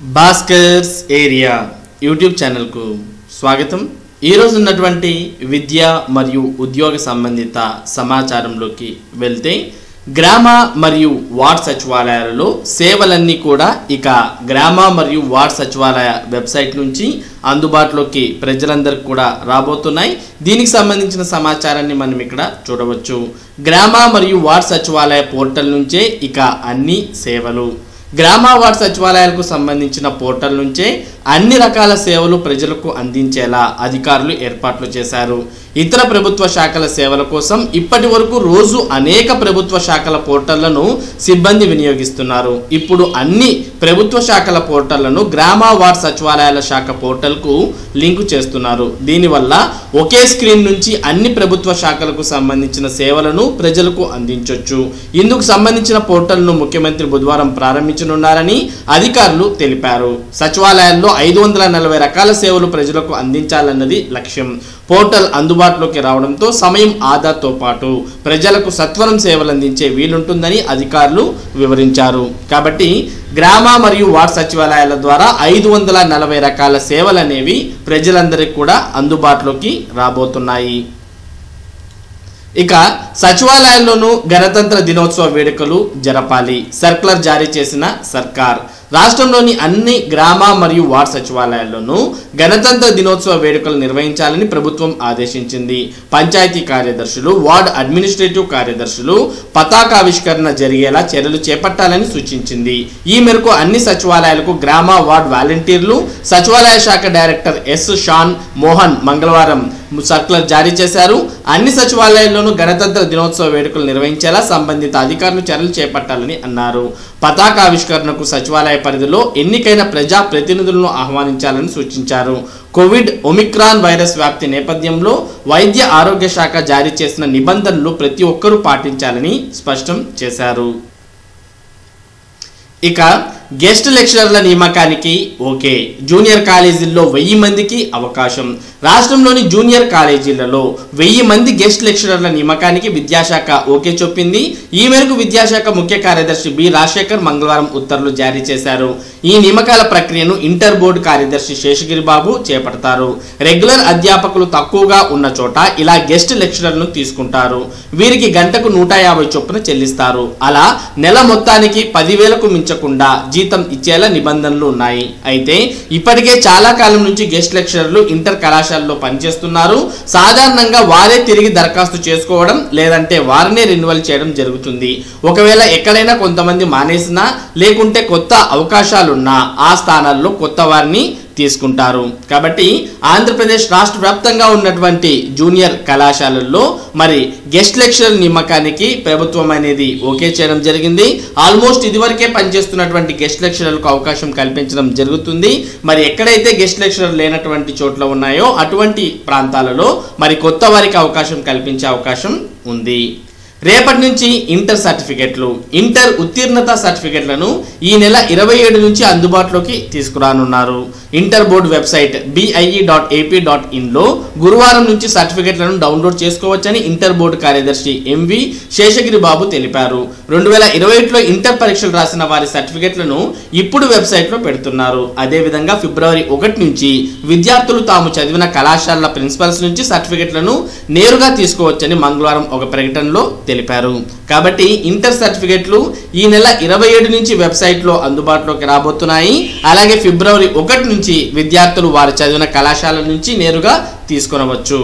Bhaskar's area YouTube ఛానల్కు స్వాగతం ఈరోజు ఉన్నటువంటి విద్య మరియు ఉద్యోగ సంబంధిత సమాచారంలోకి వెళ్తే గ్రామ మరియు వార్డ్ సచివాలయాలలో సేవలన్నీ కూడా ఇక గ్రామ మరియు వార్డ్ సచివాలయ వెబ్సైట్ నుంచి అందుబాటులోకి ప్రజలందరికీ కూడా రాబోతున్నాయి దీనికి సంబంధించిన సమాచారాన్ని మనం ఇక్కడ చూడవచ్చు గ్రామ మరియు వార్డ్ సచివాలయ పోర్టల్ నుంచే ఇక అన్ని సేవలు గ్రామ వార్డ్ సచివాలయాలకు సంబంధించిన పోర్టల్ నుంచే అన్ని రకాల సేవలు ప్రజలకు అందించేలా అధికారులు ఏర్పాట్లు చేశారు ఇతర ప్రభుత్వ శాఖల సేవల కోసం ఇప్పటి వరకు రోజు అనేక ప్రభుత్వ శాఖల పోర్టళ్లను సిబ్బంది వినియోగిస్తున్నారు ఇప్పుడు అన్ని ప్రభుత్వ శాఖల పోర్టళ్లను గ్రామ వార్డ్ సచివాలయాల శాఖ పోర్టల్కు లింకు చేస్తున్నారు దీనివల్ల ఒకే స్క్రీన్ నుంచి అన్ని ప్రభుత్వ శాఖలకు సంబంధించిన సేవలను ప్రజలకు అందించవచ్చు ఇందుకు సంబంధించిన పోర్టల్ను ముఖ్యమంత్రి బుధవారం ప్రారంభించనున్నారని అధికారులు తెలిపారు సచివాలయాల్లో ఐదు వందల నలభై రకాల సేవలు ప్రజలకు అందించాలన్నది లక్ష్యం పోర్టల్ అందుబాటులోకి రావడంతో సమయం ఆదాతో పాటు ప్రజలకు సత్వరం సేవలు అందించే వీలుంటుందని అధికారులు వివరించారు కాబట్టి గ్రామ మరియు వార్డ్ సచివాలయాల ద్వారా ఐదు వందల నలభై రకాల సేవలు అనేవి ప్రజలందరికీ కూడా అందుబాటులోకి రాబోతున్నాయి ఇక సచివాలయాల్లోనూ గణతంత్ర దినోత్సవ వేడుకలు జరపాలి సర్కులర్ జారీ చేసిన సర్కార్ రాష్ట్రంలోని అన్ని గ్రామ మరియు వార్డ్ సచివాలయాల్లోనూ గణతంత్ర దినోత్సవ వేడుకలు నిర్వహించాలని ప్రభుత్వం ఆదేశించింది పంచాయతీ కార్యదర్శులు వార్డ్ అడ్మినిస్ట్రేటివ్ కార్యదర్శులు పతాకావిష్కరణ జరిగేలా చర్యలు చేపట్టాలని సూచించింది ఈ మేరకు అన్ని సచివాలయాలకు గ్రామ వార్డ్ వాలంటీర్లు సచివాలయ శాఖ డైరెక్టర్ ఎస్ షాన్ మోహన్ మంగళవారం సర్కులర్ జారీ చేశారు అన్ని సచివాలయాల్లోనూ గణతంత్ర దినోత్సవ వేడుకలు నిర్వహించేలా సంబంధిత అధికారులు చర్యలు చేపట్టాలని అన్నారు పతాకావిష్కరణకు సచివాలయ పరిధిలో ఎన్నికైన ప్రజా ప్రతినిధులను ఆహ్వానించాలని సూచించారు కోవిడ్ ఒమిక్రాన్ వైరస్ వ్యాప్తి నేపథ్యంలో వైద్య ఆరోగ్య శాఖ జారీ చేసిన నిబంధనలు ప్రతి ఒక్కరూ పాటించాలని స్పష్టం చేశారు ఇక గెస్ట్ లెక్చరర్ల నియామకానికి ఓకే జూనియర్ కాలేజీల్లో వెయ్యి మందికి అవకాశం రాష్ట్రంలోని జూనియర్ కాలేజీలలో వెయ్యి మంది గెస్ట్ లెక్చరర్ల నియామకానికి విద్యాశాఖ ఓకే చెప్పింది ఈ మేరకు విద్యాశాఖ ముఖ్య కార్యదర్శి బి రాజశేఖర్ మంగళవారం ఉత్తర్వులు జారీ చేశారు ఈ నియామకాల ప్రక్రియను ఇంటర్ బోర్డు కార్యదర్శి శేషగిరి బాబు చేపడతారు రెగ్యులర్ అధ్యాపకులు తక్కువగా ఉన్న చోట ఇలా గెస్ట్ లెక్చరర్లను తీసుకుంటారు వీరికి గంటకు నూట యాభై చొప్పున చెల్లిస్తారు అలా నెల మొత్తానికి పదివేలకు మించకుండా జీతం ఇచ్చేలా నిబంధనలు ఉన్నాయి అయితే ఇప్పటికే చాలా కాలం నుంచి గెస్ట్ లెక్చరర్లు ఇంటర్ కళాశాలలో పనిచేస్తున్నారు సాధారణంగా వారే తిరిగి దరఖాస్తు చేసుకోవడం లేదంటే వారినే రెన్యువల్ చేయడం జరుగుతుంది ఒకవేళ ఎక్కడైనా కొంతమంది మానేసినా లేకుంటే కొత్త అవకాశాలున్నా ఆ స్థానాల్లో కొత్త వారిని తీసుకుంటారు కాబట్టి ఆంధ్రప్రదేశ్ రాష్ట్ర వ్యాప్తంగా ఉన్నటువంటి జూనియర్ కళాశాలల్లో మరి గెస్ట్ లెక్చరర్ నియామకానికి ప్రభుత్వం అనేది ఓకే చేయడం జరిగింది ఆల్మోస్ట్ ఇదివరకే పనిచేస్తున్నటువంటి గెస్ట్ లెక్చరర్లకు అవకాశం కల్పించడం జరుగుతుంది మరి ఎక్కడైతే గెస్ట్ లెక్చరర్ లేనటువంటి చోట్ల ఉన్నాయో అటువంటి ప్రాంతాలలో మరి కొత్త వారికి అవకాశం కల్పించే అవకాశం ఉంది రేపటి నుంచి ఇంటర్ సర్టిఫికెట్లు ఇంటర్ ఉత్తీర్ణత సర్టిఫికెట్లను ఈ నెల ఇరవై ఏడు నుంచి అందుబాటులోకి తీసుకురానున్నారు inter board website BIE dot AP dot ఇన్లో గురువారం నుంచి సర్టిఫికెట్లను డౌన్లోడ్ చేసుకోవచ్చని ఇంటర్ బోర్డు కార్యదర్శి ఎంవి శేషగిరి బాబు తెలిపారు రెండు వేల ఇరవై ఒకటిలో ఇంటర్ పరీక్షలు రాసిన వారి సర్టిఫికెట్లను ఇప్పుడు వెబ్సైట్లో పెడుతున్నారు అదేవిధంగా ఫిబ్రవరి ఒకటి నుంచి విద్యార్థులు తాము చదివిన కళాశాలల ప్రిన్సిపల్స్ నుంచి సర్టిఫికెట్లను నేరుగా తీసుకోవచ్చని మంగళవారం ఒక ప్రకటనలో తెలిపారు కాబట్టి ఇంటర్ సర్టిఫికెట్లు ఈ నెల ఇరవై ఏడు నుంచి వెబ్సైట్లో అందుబాటులోకి రాబోతున్నాయి అలాగే ఫిబ్రవరి ఒకటి నుంచి విద్యార్థులు వారు చదివిన కళాశాల నుంచి నేరుగా తీసుకొనవచ్చు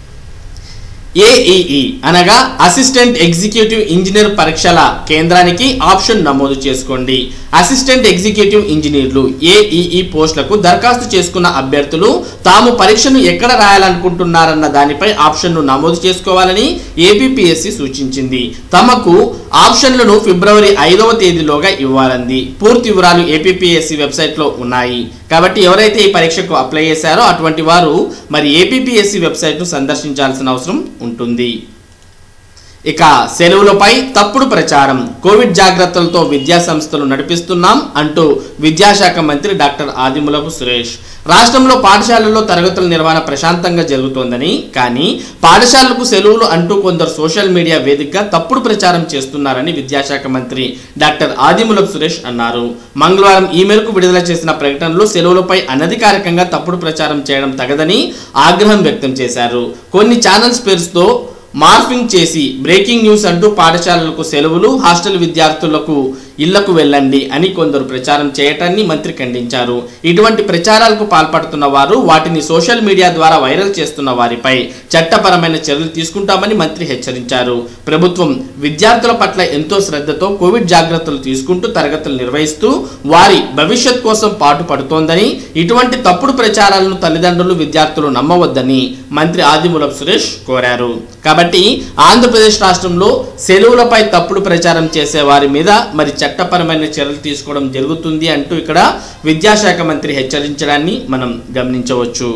ఏఈఈ అనగా అసిస్టెంట్ ఎగ్జిక్యూటివ్ ఇంజనీర్ పరీక్షల కేంద్రానికి ఆప్షన్ నమోదు చేసుకోండి అసిస్టెంట్ ఎగ్జిక్యూటివ్ ఇంజనీర్లు ఏఈఈ పోస్టులకు దరఖాస్తు చేసుకున్న అభ్యర్థులు తాము పరీక్షను ఎక్కడ రాయాలనుకుంటున్నారన్న దానిపై ఆప్షన్ను నమోదు చేసుకోవాలని ఏపీపీఎస్సీ సూచించింది తమకు ఆప్షన్లను ఫిబ్రవరి ఐదవ తేదీలోగా ఇవ్వాలంది పూర్తి వివరాలు ఏపీపీఎస్సీ వెబ్సైట్లో ఉన్నాయి కాబట్టి ఎవరైతే ఈ పరీక్షకు అప్లై చేశారో అటువంటి వారు మరి ఏపీపీఎస్సీ వెబ్సైట్ను సందర్శించాల్సిన అవసరం ఉంటుంది ఇక సెలవులపై తప్పుడు ప్రచారం కోవిడ్ జాగ్రత్తలతో విద్యా సంస్థలు నడిపిస్తున్నాం అంటూ విద్యాశాఖ మంత్రి డాక్టర్ ఆదిమూలపు సురేష్ రాష్ట్రంలో పాఠశాలల్లో తరగతుల నిర్వహణ ప్రశాంతంగా జరుగుతోందని కానీ పాఠశాలలకు సెలవులు అంటూ కొందరు సోషల్ మీడియా వేదికగా తప్పుడు ప్రచారం చేస్తున్నారని విద్యాశాఖ మంత్రి డాక్టర్ ఆదిమూలపు సురేష్ అన్నారు మంగళవారం ఈ మేరకు విడుదల చేసిన ప్రకటనలో సెలవులపై అనధికారికంగా తప్పుడు ప్రచారం చేయడం తగదని ఆగ్రహం వ్యక్తం చేశారు కొన్ని ఛానల్స్ పేరుతో మార్ఫింగ్ చేసి బ్రేకింగ్ న్యూస్ అంటూ పాఠశాలలకు సెలవులు హాస్టల్ విద్యార్థులకు ఇళ్లకు వెళ్ళండి అని కొందరు ప్రచారం చేయటాన్ని మంత్రి ఖండించారు ఇటువంటి ప్రచారాలకు పాల్పడుతున్న వారు వాటిని సోషల్ మీడియా ద్వారా వైరల్ చేస్తున్న వారిపై చట్టపరమైన చర్యలు తీసుకుంటామని మంత్రి హెచ్చరించారు ప్రభుత్వం విద్యార్థుల పట్ల ఎంతో శ్రద్ధతో కోవిడ్ జాగ్రత్తలు తీసుకుంటూ తరగతులు నిర్వహిస్తూ వారి భవిష్యత్ కోసం పాటుపడుతోందని ఇటువంటి తప్పుడు ప్రచారాలను తల్లిదండ్రులు విద్యార్థులు నమ్మవద్దని మంత్రి ఆదిమూలపు సురేష్ కోరారు కాబట్టి ఆంధ్రప్రదేశ్ రాష్ట్రంలో సెలవులపై తప్పుడు ప్రచారం చేసే వారి మీద మరి చట్టపరమైన చర్యలు తీసుకోవడం జరుగుతుంది అంటూ ఇక్కడ విద్యాశాఖ మంత్రి హెచ్చరించడాన్ని మనం గమనించవచ్చు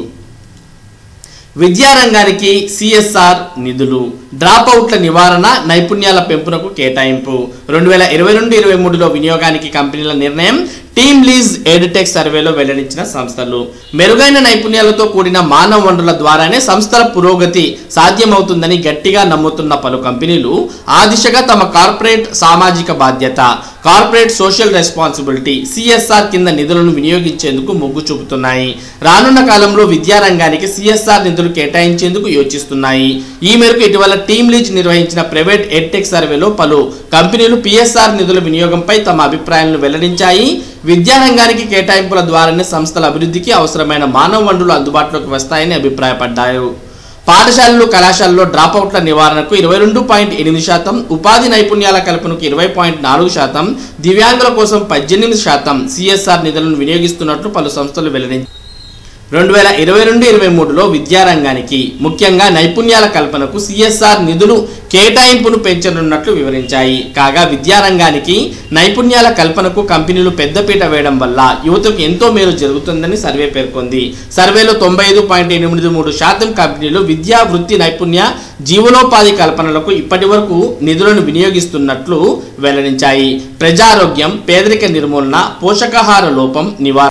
విద్యారంగానికి సిఎస్ఆర్ నిధులు డ్రాప్ అవుట్ల నివారణ నైపుణ్యాల పెంపునకు కేటాయింపు రెండు వేల ఇరవై రెండు ఇరవై మూడులో వినియోగానికి కంపెనీల నిర్ణయం టీమ్ లీజ్ ఎడ్టెక్ సర్వేలో వెల్లడించిన సంస్థలు మెరుగైన నైపుణ్యాలతో కూడిన మానవ వనరుల ద్వారానే సంస్థల పురోగతి సాధ్యమవుతుందని గట్టిగా నమ్ముతున్న పలు కంపెనీలు ఆ దిశగా తమ కార్పొరేట్ సామాజిక బాధ్యత కార్పొరేట్ సోషల్ రెస్పాన్సిబిలిటీ సిఎస్ఆర్ కింద నిధులను వినియోగించేందుకు మొగ్గు చూపుతున్నాయి రానున్న కాలంలో విద్యారంగానికి సిఎస్ఆర్ నిధులు కేటాయించేందుకు యోచిస్తున్నాయి ఈ మేరకు ఇటీవల టీమ్ లీజ్ నిర్వహించిన ప్రైవేట్ ఎడ్టెక్ సర్వేలో పలు కంపెనీలు పిఎస్ఆర్ నిధుల వినియోగంపై తమ అభిప్రాయాలను వెల్లడించాయి విద్యారంగానికి కేటాయింపుల ద్వారానే సంస్థల అభివృద్ధికి అవసరమైన మానవ వనరులు అందుబాటులోకి వస్తాయని అభిప్రాయపడ్డారు పాఠశాలలు కళాశాలలో డ్రాపౌట్ల నివారణకు ఇరవై రెండు పాయింట్ ఎనిమిది శాతం ఉపాధి నైపుణ్యాల కల్పనకు ఇరవై పాయింట్ నాలుగు శాతం దివ్యాంగుల కోసం పద్దెనిమిది శాతం సిఎస్ఆర్ నిధులను వినియోగిస్తున్నట్లు పలు సంస్థలు వెల్లడించాయి రెండు వేల ఇరవై రెండు ఇరవై మూడులో విద్యారంగానికి ముఖ్యంగా నైపుణ్యాల కల్పనకు సిఎస్ఆర్ నిధులు కేటాయింపును పెంచనున్నట్లు వివరించాయి కాగా విద్యారంగానికి నైపుణ్యాల కల్పనకు కంపెనీలు పెద్దపీట వేయడం వల్ల యువతకు ఎంతో మేలు జరుగుతుందని సర్వే పేర్కొంది సర్వేలో తొంభై ఐదు పాయింట్ ఎనిమిది మూడు శాతం కంపెనీలు విద్యా వృత్తి నైపుణ్య జీవనోపాధి కల్పనలకు ఇప్పటి వరకు నిధులను వినియోగిస్తున్నట్లు వెల్లడించాయి ప్రజారోగ్యం పేదరిక నిర్మూలన పోషకాహార లోపం నివారణ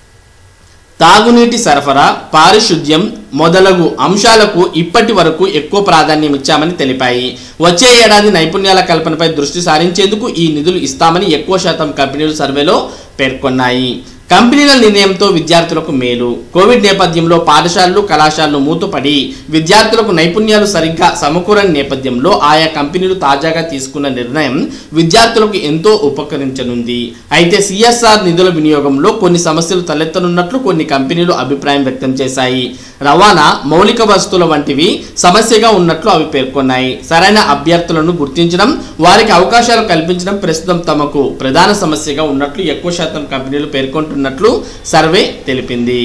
తాగునీటి సరఫరా పారిశుద్ధ్యం మొదలగు అంశాలకు ఇప్పటి వరకు ఎక్కువ ప్రాధాన్యం ఇచ్చామని తెలిపాయి వచ్చే ఏడాది నైపుణ్యాల కల్పనపై దృష్టి సారించేందుకు ఈ నిధులు ఇస్తామని ఎక్కువ శాతం కంపెనీలు సర్వేలో పేర్కొన్నాయి కంపెనీల నిర్ణయంతో విద్యార్థులకు మేలు కోవిడ్ నేపథ్యంలో పాఠశాలలు కళాశాలలు మూతపడి విద్యార్థులకు నైపుణ్యాలు సరిగ్గా సమకూరని నేపథ్యంలో ఆయా కంపెనీలు తాజాగా తీసుకున్న నిర్ణయం విద్యార్థులకు ఎంతో ఉపకరించనుంది అయితే సిఎస్ఆర్ నిధుల వినియోగంలో కొన్ని సమస్యలు తలెత్తనున్నట్లు కొన్ని కంపెనీలు అభిప్రాయం వ్యక్తం చేశాయి రవాణా మౌలిక వస్తువుల వంటివి సమస్యగా ఉన్నట్లు అవి పేర్కొన్నాయి సరైన అభ్యర్థులను గుర్తించడం వారికి అవకాశాలు కల్పించడం ప్రస్తుతం తమకు ప్రధాన సమస్యగా ఉన్నట్లు ఎక్కువ శాతం కంపెనీలు పేర్కొంటున్నట్లు సర్వే తెలిపింది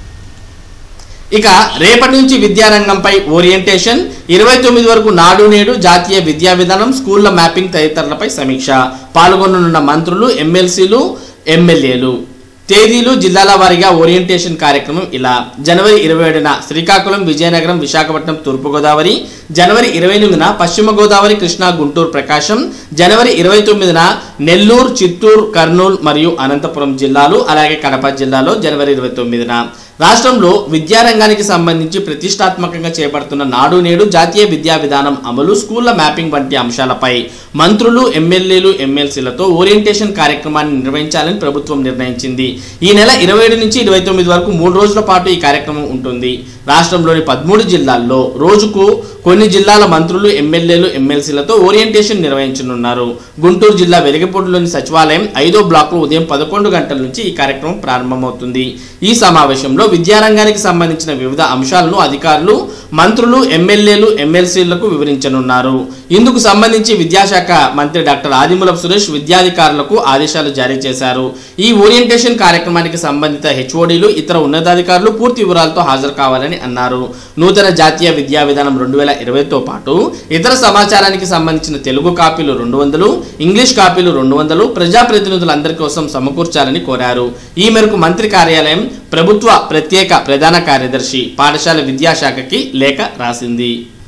ఇక రేపటి నుంచి విద్యారంగంపై ఓరియంటేషన్ ఇరవై తొమ్మిది వరకు నాడు నేడు జాతీయ విద్యా విధానం స్కూళ్ల మ్యాపింగ్ తదితరులపై సమీక్ష పాల్గొననున్న మంత్రులు ఎమ్మెల్సీలు ఎమ్మెల్యేలు తేదీలు జిల్లాల వారీగా ఓరియంటేషన్ కార్యక్రమం ఇలా జనవరి ఇరవై ఏడున శ్రీకాకుళం విజయనగరం విశాఖపట్నం తూర్పుగోదావరి జనవరి ఇరవై ఎనిమిదిన పశ్చిమ గోదావరి కృష్ణా గుంటూరు ప్రకాశం జనవరి ఇరవై తొమ్మిదిన నెల్లూరు చిత్తూరు కర్నూలు మరియు అనంతపురం జిల్లాలు అలాగే కడప జిల్లాలో జనవరి ఇరవై తొమ్మిదిన రాష్ట్రంలో విద్యారంగానికి సంబంధించి ప్రతిష్టాత్మకంగా చేపడుతున్న నాడు నేడు జాతీయ విద్యా విధానం అమలు స్కూళ్ల మ్యాపింగ్ వంటి అంశాలపై మంత్రులు ఎమ్మెల్యేలు ఎమ్మెల్సీలతో ఓరియంటేషన్ కార్యక్రమాన్ని నిర్వహించాలని ప్రభుత్వం నిర్ణయించింది ఈ నెల ఇరవై ఏడు నుంచి ఇరవై తొమ్మిది వరకు మూడు రోజుల పాటు ఈ కార్యక్రమం ఉంటుంది రాష్ట్రంలోని పదమూడు జిల్లాల్లో రోజుకు కొన్ని జిల్లాల మంత్రులు ఎమ్మెల్యేలు ఎమ్మెల్సీలతో ఓరియంటేషన్ నిర్వహించనున్నారు గుంటూరు జిల్లా వెలిగపూడిలోని సచివాలయం ఐదో బ్లాక్లో ఉదయం పదకొండు గంటల నుంచి ఈ కార్యక్రమం ప్రారంభమవుతుంది ఈ సమావేశంలో విద్యారంగానికి సంబంధించిన వివిధ అంశాలను అధికారులు మంత్రులు ఎమ్మెల్యేలు ఎమ్మెల్సీలకు వివరించనున్నారు ఇందుకు సంబంధించి విద్యాశాఖ మంత్రి డాక్టర్ ఆదిమూలపు సురేష్ విద్యాధికారులకు ఆదేశాలు జారీ చేశారు ఈ ఓరియంటేషన్ కార్యక్రమానికి సంబంధిత హెచ్ఓడీలు ఇతర ఉన్నతాధికారులు పూర్తి వివరాలతో హాజరు కావాలని అన్నారు నూతన జాతీయ విద్యా విధానం రెండు వేల ఇరవైతో పాటు ఇతర సమాచారానికి సంబంధించిన తెలుగు కాపీలు రెండు వందలు ఇంగ్లీష్ కాపీలు రెండు వందలు ప్రజాప్రతినిధులందరి కోసం సమకూర్చాలని కోరారు ఈ మేరకు మంత్రి కార్యాలయం ప్రభుత్వ ప్రత్యేక ప్రధాన కార్యదర్శి పాఠశాల విద్యాశాఖకి లేఖ రాసింది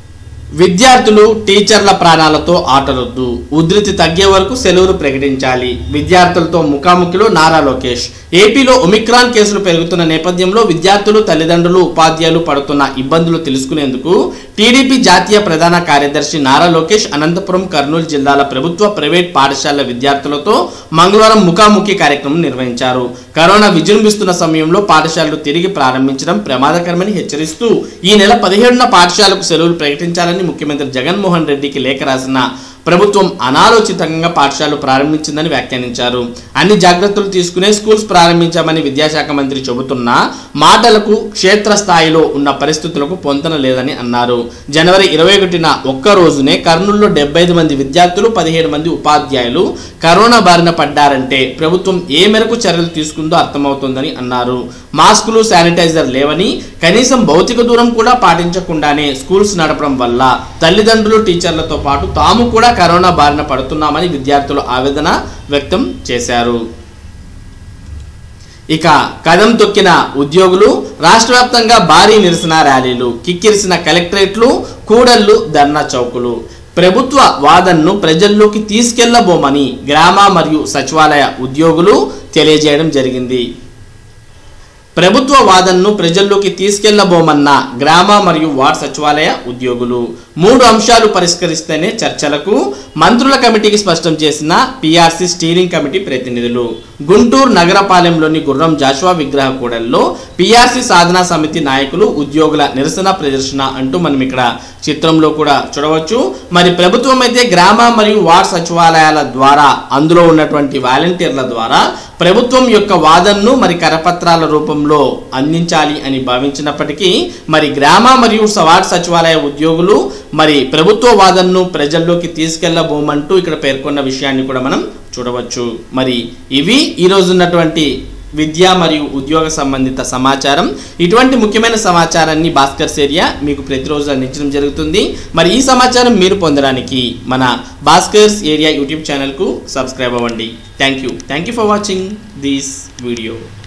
విద్యార్థులు టీచర్ల ప్రాణాలతో ఆటలొద్దు ఉధృతి తగ్గే వరకు సెలవులు ప్రకటించాలి విద్యార్థులతో ముఖాముఖిలో నారా లోకేష్ ఏపీలో ఒమిక్రాన్ కేసులు పెరుగుతున్న నేపథ్యంలో విద్యార్థులు తల్లిదండ్రులు ఉపాధ్యాయులు పడుతున్న ఇబ్బందులు తెలుసుకునేందుకు టీడీపీ జాతీయ ప్రధాన కార్యదర్శి నారా లోకేష్ అనంతపురం కర్నూలు జిల్లాల ప్రభుత్వ ప్రైవేట్ పాఠశాలల విద్యార్థులతో మంగళవారం ముఖాముఖి కార్యక్రమం నిర్వహించారు కరోనా విజృంభిస్తున్న సమయంలో పాఠశాలలు తిరిగి ప్రారంభించడం ప్రమాదకరమని హెచ్చరిస్తూ ఈ నెల పదిహేడున పాఠశాలకు సెలవులు ప్రకటించాలని ముఖ్యమంత్రి జగన్మోహన్ రెడ్డికి లేఖ రాసిన ప్రభుత్వం అనాలోచితంగా పాఠశాలలు ప్రారంభించిందని వ్యాఖ్యానించారు అన్ని జాగ్రత్తలు తీసుకునే స్కూల్స్ ప్రారంభించామని విద్యాశాఖ మంత్రి చెబుతున్న మాటలకు క్షేత్రస్థాయిలో ఉన్న పరిస్థితులకు పొంతన లేదని అన్నారు జనవరి ఇరవై ఒకటిన ఒక్క రోజునే కర్నూలులో డెబ్బై ఐదు మంది విద్యార్థులు పదిహేడు మంది ఉపాధ్యాయులు కరోనా బారిన పడ్డారంటే ప్రభుత్వం ఏ మేరకు చర్యలు తీసుకుందో అర్థమవుతోందని అన్నారు మాస్కులు శానిటైజర్ లేవని కనీసం భౌతిక దూరం కూడా పాటించకుండానే స్కూల్స్ నడపడం వల్ల తల్లిదండ్రులు టీచర్లతో పాటు తాము కూడా కరోనా బారిన పడుతున్నామని విద్యార్థులు ఆవేదన వ్యక్తం చేశారు ఇక కదం తొక్కిన ఉద్యోగులు రాష్ట్ర వ్యాప్తంగా భారీ నిరసన ర్యాలీలు కిక్కిరిసిన కలెక్టరేట్లు కూడళ్లు ధర్నా చౌకులు ప్రభుత్వ వాదనను ప్రజల్లోకి తీసుకెళ్లబోమని గ్రామ మరియు సచివాలయ ఉద్యోగులు తెలియజేయడం జరిగింది ప్రభుత్వ వాదనను ప్రజల్లోకి తీసుకెళ్లబోమన్న గ్రామ మరియు వార్డ్ సచివాలయ ఉద్యోగులు మూడు అంశాలు పరిష్కరిస్తేనే చర్చలకు మంత్రుల కమిటీకి స్పష్టం చేసిన పిఆర్సీ స్టీరింగ్ కమిటీ ప్రతినిధులు గుంటూరు నగరపాలెంలోని గుర్రం జాషువా విగ్రహ కూడల్లో పిఆర్సీ సాధనా సమితి నాయకులు ఉద్యోగుల నిరసన ప్రదర్శన అంటూ మనం ఇక్కడ చిత్రంలో కూడా చూడవచ్చు మరి ప్రభుత్వం అయితే గ్రామ మరియు వార్డ్ సచివాలయాల ద్వారా అందులో ఉన్నటువంటి వాలంటీర్ల ద్వారా ప్రభుత్వం యొక్క వాదనను మరి కరపత్రాల రూపంలో అందించాలి అని భావించినప్పటికీ మరి గ్రామ మరియు వార్డ్ సచివాలయ ఉద్యోగులు మరి ప్రభుత్వ వాదనను ప్రజల్లోకి తీసుకెళ్లబోమంటూ ఇక్కడ పేర్కొన్న విషయాన్ని కూడా మనం చూడవచ్చు మరి ఇవి ఈరోజు ఉన్నటువంటి విద్య మరియు ఉద్యోగ సంబంధిత సమాచారం ఇటువంటి ముఖ్యమైన సమాచారాన్ని భాస్కర్స్ ఏరియా మీకు ప్రతిరోజు అందించడం జరుగుతుంది మరి ఈ సమాచారం మీరు పొందడానికి మన భాస్కర్స్ ఏరియా యూట్యూబ్ ఛానల్కు సబ్స్క్రైబ్ అవ్వండి thank you thank you for watching this video